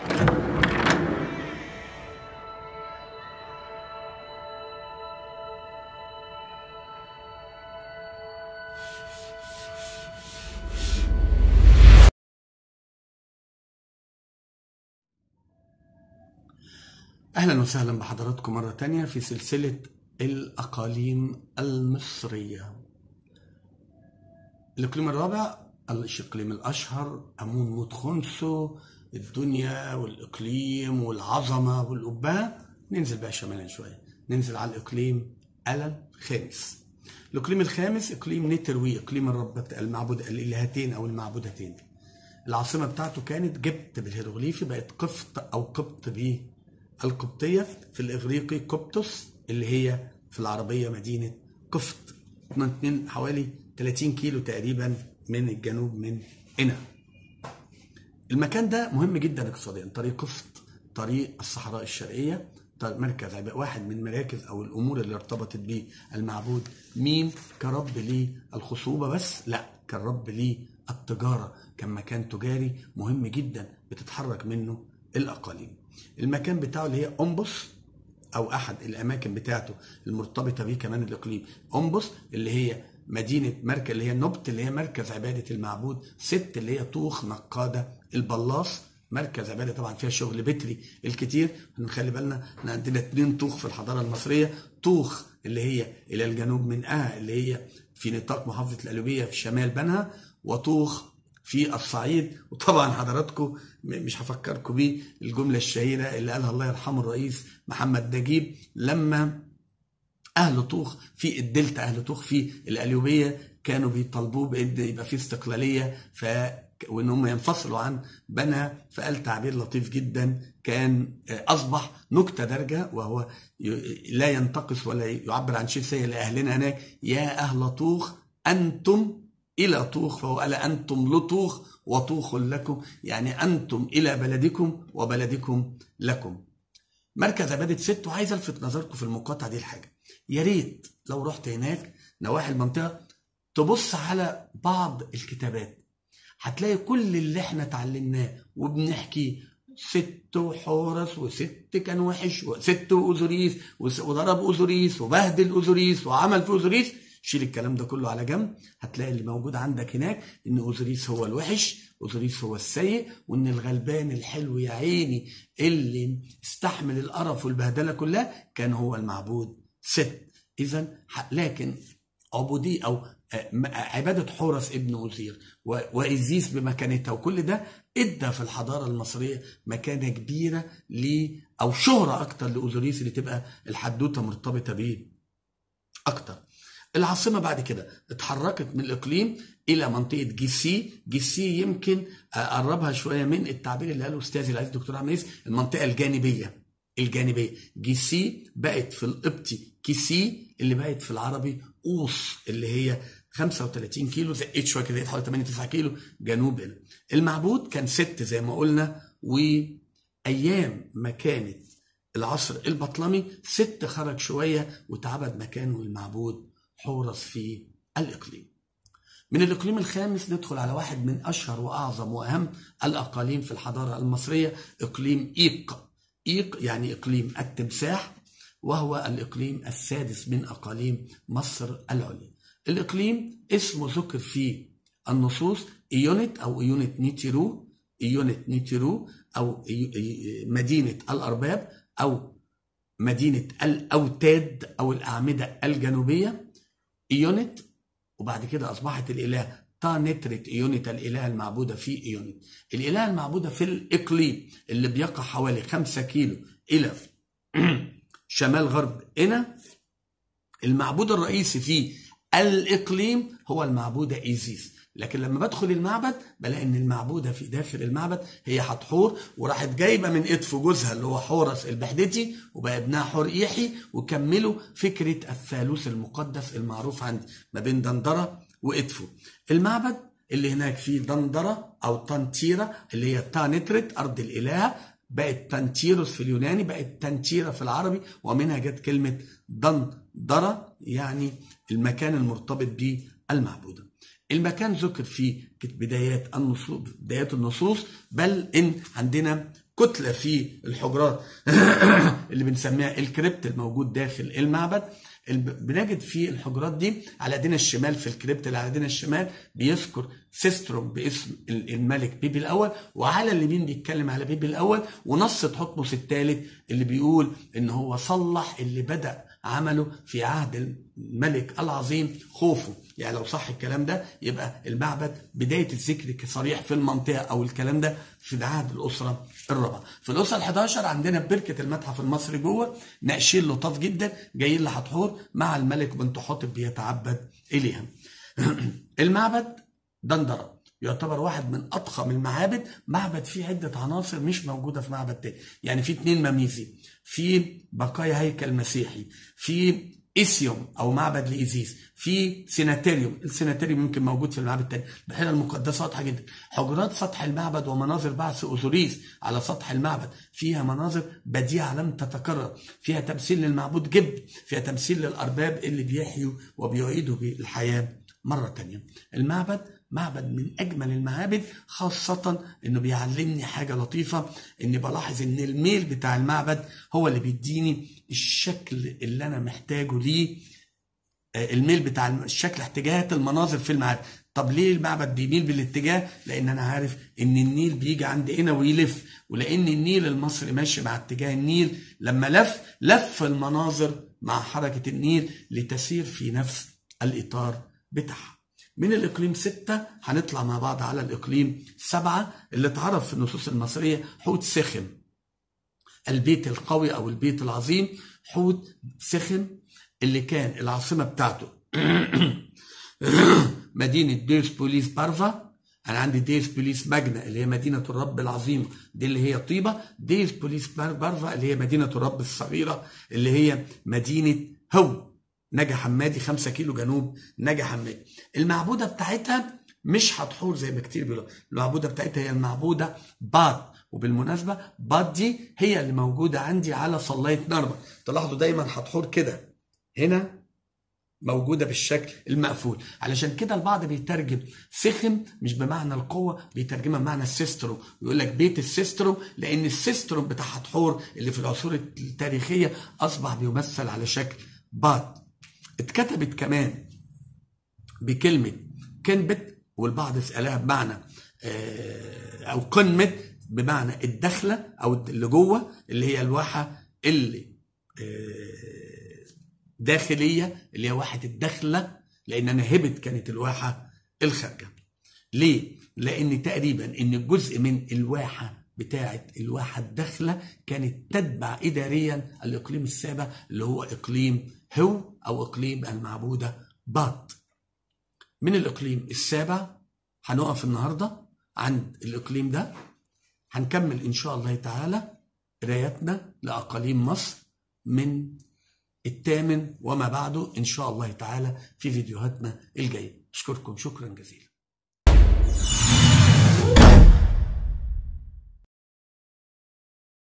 أهلا وسهلا بحضراتكم مرة تانية في سلسلة الأقاليم المصرية الإقليم الرابع الإقليم الأشهر أمون موت خنسو الدنيا والإقليم والعظمة والأبهة ننزل بقى شمالا شوية ننزل على الإقليم الخامس الإقليم الخامس إقليم نتروي إقليم الرب المعبود الإلهتين أو المعبودتين العاصمة بتاعته كانت جبت بالهيروغليفي بقت قفط أو قبط بيه القبطية في الإغريقي قبطس اللي هي في العربية مدينة قفط اتنين حوالي 30 كيلو تقريبا من الجنوب من هنا المكان ده مهم جدا اقتصاديا طريق قفط طريق الصحراء الشرقية مركز واحد من مراكز او الامور اللي ارتبطت بيه المعبود مين كرب للخصوبة بس لا كرب للتجارة كان مكان تجاري مهم جدا بتتحرك منه الاقاليم المكان بتاعه اللي هي أمبوس أو أحد الأماكن بتاعته المرتبطة بيه كمان الإقليم أمبوس اللي هي مدينة مركز اللي هي نبت اللي هي مركز عبادة المعبود ست اللي هي طوخ نقادة البلاص مركز عبادة طبعا فيها شغل بتري الكتير نخلي بالنا احنا عندنا اتنين طوخ في الحضارة المصرية طوخ اللي هي إلى الجنوب من أها اللي هي في نطاق محافظة القليوبية في شمال بنها وطوخ في الصعيد وطبعا حضراتكم مش هفكركم بيه الجملة الشهيرة اللي قالها الله يرحمه الرئيس محمد نجيب لما أهل طوخ في الدلتا أهل طوخ في القليوبية كانوا بيطالبوه بإن يبقى في استقلالية ف وان هم ينفصلوا عن بنها فقال تعبير لطيف جدا كان اصبح نكته دارجه وهو لا ينتقص ولا يعبر عن شيء سيء لاهلنا هناك يا اهل طوخ انتم إلى طوخ فهو قال أنتم لطوخ وطوخ لكم يعني أنتم إلى بلدكم وبلدكم لكم مركز عبادة ست وعايز ألفت نظركم في المقاطعة دي الحاجة يا ريت لو رحت هناك نواحي المنطقة تبص على بعض الكتابات هتلاقي كل اللي احنا اتعلمناه وبنحكيه ست وحورس وست كان وحش وست وأوزوريس وضرب أوزوريس وبهدل أوزوريس وعمل في أوزوريس شيل الكلام ده كله على جنب هتلاقي اللي موجود عندك هناك ان اوزوريس هو الوحش اوزوريس هو السيء وان الغلبان الحلو يا عيني اللي استحمل القرف والبهدله كلها كان هو المعبود ست اذا لكن عبودي او عبادة حورس ابن وزير وإزيس بمكانتها وكل ده ادى في الحضارة المصرية مكانة كبيرة ل أو شهرة أكتر لأوزوريس اللي تبقى الحدوتة مرتبطة بيه أكتر العاصمة بعد كده اتحركت من الإقليم إلى منطقة جيسي جيسي يمكن أقربها شوية من التعبير اللي قاله أستاذي العزيز دكتور عمرو المنطقة الجانبية الجانبية جيسي بقت في القبطي كيسي اللي بقت في العربي أوس اللي هي 35 كيلو زقيت شويه كده حوالي 8 9 كيلو جنوب هنا المعبود كان ست زي ما قلنا وايام ما كانت العصر البطلمي ست خرج شويه واتعبد مكانه المعبود حورس في الإقليم من الإقليم الخامس ندخل على واحد من أشهر وأعظم وأهم الأقاليم في الحضارة المصرية إقليم إيق إيق يعني إقليم التمساح وهو الإقليم السادس من أقاليم مصر العليا الإقليم اسمه ذكر في النصوص إيونت أو إيونت نيتيرو إيونت نيتيرو أو مدينة الأرباب أو مدينة الأوتاد أو الأعمدة الجنوبية إيونت وبعد كده أصبحت الإله تانترت إيونت الإله المعبودة في إيونت الإله المعبودة في الإقليم اللي بيقع حوالي خمسة كيلو إلى شمال غرب هنا المعبود الرئيسي في الإقليم هو المعبودة إيزيس لكن لما بدخل المعبد بلاقي ان المعبوده في داخل المعبد هي حتحور وراحت جايبه من ادف جوزها اللي هو حورس البحدتي وبقى ابنها حور يحيي وكملوا فكره الثالوث المقدس المعروف عندي ما بين دندره وادفو المعبد اللي هناك فيه دندره او تنتيره اللي هي تانترت ارض الالهه بقت تنتيروس في اليوناني بقت تنتيره في العربي ومنها جت كلمه دندره يعني المكان المرتبط بالمعبوده المكان ذكر فيه بدايات النصوص بدايات النصوص بل ان عندنا كتله في الحجرات اللي بنسميها الكريبت الموجود داخل المعبد الب- بنجد في الحجرات دي على ايدينا الشمال في الكريبت اللي على ايدينا الشمال بيذكر سيستروم باسم ال- الملك بيبي الاول وعلى اليمين بيتكلم على بيبي الاول ونص تحتمس الثالث اللي بيقول ان هو صلح اللي بدا عمله في عهد الملك العظيم خوفو يعني لو صح الكلام ده يبقى المعبد بدايه الذكر صريح في المنطقه او الكلام ده في عهد الاسره الرابعه في الاسره ال11 عندنا بركه المتحف المصري جوه نقشين لطاف جدا جايين لحتحور مع الملك بنت حاطب بيتعبد اليها المعبد دندره يعتبر واحد من اضخم المعابد معبد فيه عده عناصر مش موجوده في معبد تاني يعني في اتنين مميزي في بقايا هيكل مسيحي في إسيوم أو معبد لإيزيس في سيناتيريوم السيناتيريوم يمكن موجود في المعبد التاني البحيرة المقدسة واضحة جدا حجرات سطح المعبد ومناظر بعث أوزوريس على سطح المعبد فيها مناظر بديعة لم تتكرر فيها تمثيل للمعبود جب فيها تمثيل للأرباب اللي بيحيوا وبيعيدوا بالحياة مرة تانية المعبد معبد من اجمل المعابد خاصه انه بيعلمني حاجه لطيفه اني بلاحظ ان الميل بتاع المعبد هو اللي بيديني الشكل اللي انا محتاجه ليه آه، الميل بتاع الم- الشكل احتجاجات المناظر في المعابد طب ليه المعبد بيميل بالاتجاه لان انا عارف ان النيل بيجي عند هنا ويلف ولان النيل المصري ماشي مع اتجاه النيل لما لف لف المناظر مع حركه النيل لتسير في نفس الاطار بتاعها من الإقليم ستة هنطلع مع بعض على الإقليم سبعة اللي اتعرف في النصوص المصرية حوت سخم البيت القوي أو البيت العظيم حوت سخم اللي كان العاصمة بتاعته مدينة ديرس بوليس بارفا أنا عندي ديرس بوليس ماجنا اللي هي مدينة الرب العظيمة دي اللي هي طيبة ديرس بوليس بار- بارفا اللي هي مدينة الرب الصغيرة اللي هي مدينة هو نجا حمادي 5 كيلو جنوب نجا حمادي المعبودة بتاعتها مش هتحور زي ما كتير بيقولوا المعبودة بتاعتها هي المعبودة بات وبالمناسبة بات دي هي اللي موجودة عندي على صلاية نرمة تلاحظوا دايما هتحور كده هنا موجودة بالشكل المقفول علشان كده البعض بيترجم سخم مش بمعنى القوة بيترجمها بمعنى السيسترو يقول لك بيت السيسترو لأن السيسترو بتاع حتحور اللي في العصور التاريخية أصبح بيمثل على شكل بات اتكتبت كمان بكلمة كنبت والبعض سألها بمعنى آه، أو قنمت بمعنى الدخلة أو اللي جوه اللي هي الواحة اللي آه، داخلية اللي هي واحة الدخلة لأن أنا هبت كانت الواحة الخارجة ليه؟ لأن تقريبا إن جزء من الواحة بتاعة الواحة الداخلة كانت تتبع إداريا الإقليم السابع اللي هو إقليم هو أو إقليم المعبودة بات من الإقليم السابع هنقف النهاردة عند الإقليم ده هنكمل إن شاء الله تعالى قرايتنا لأقاليم مصر من الثامن وما بعده إن شاء الله تعالى في فيديوهاتنا الجاية أشكركم شكرا جزيلا